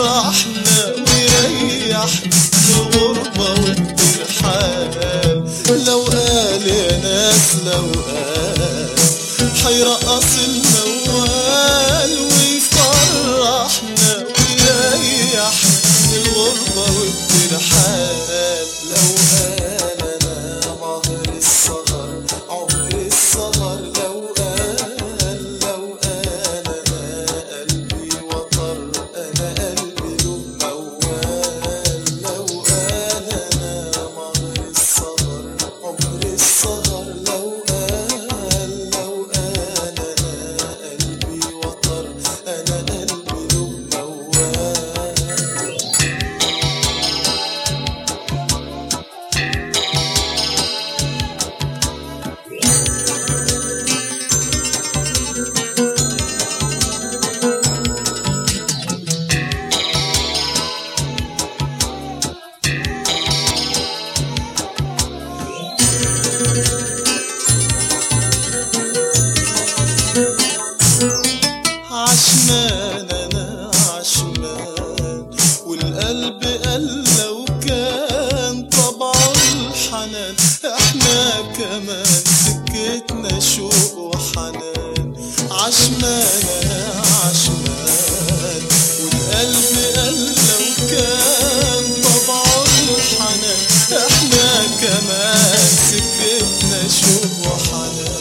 يفرحنا ويريحنا الغربة والترحال لو قال يا ناس لو قال حيرقص الموال ويفرحنا ويريحنا الغربة والترحال لو قال انا مهر السهر عمر السهر لو قال لو قال انا قلبي وطر انا قلبي له موال لو قال انا مهر السهر عمر السهر لو قال لو قال انا قلبي وطر انا قلبي له موال عشمان انا عشمان والقلب قال لو كان طبعه الحنان احنا كمان سكتنا شوق وحنان عشمان انا عشمان والقلب قال لو كان طبعه الحنان احنا كمان سكتنا شوق وحنان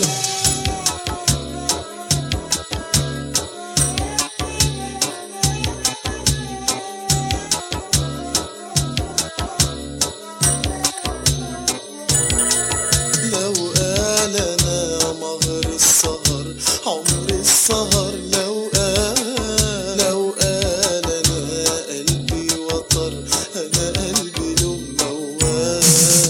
لو قال انا مهر السهر عمر السهر لو قال لو قال انا قلبي وطر انا قلبي له موال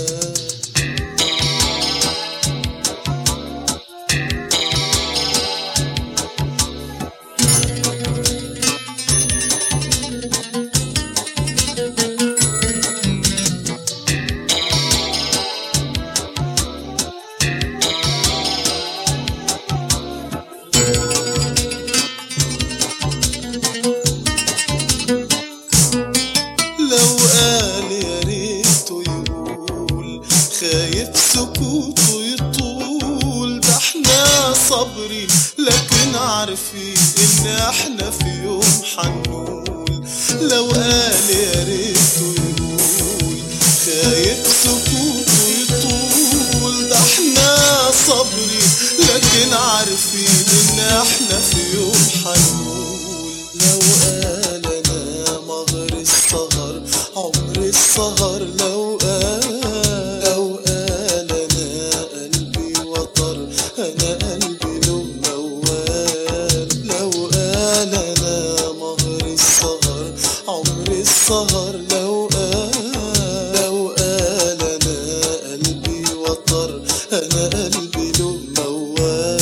لو قال يا ريته يقول خايف سكوته يطول ده احنا صابرين لكن عارفين ان احنا في يوم حنقول لو قال يا ريته يقول خايف سكوته يطول ده احنا صابرين لكن عارفين ان احنا في يوم حنقول لو قال انا مهر السهر عمر السهر لو قال لو قال انا قلبي وطر انا قلبي له موال لو قال انا مهر السهر عمر السهر لو قال لو قال انا قلبي وطر انا قلبي له موال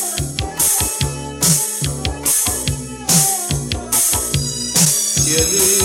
يا ليل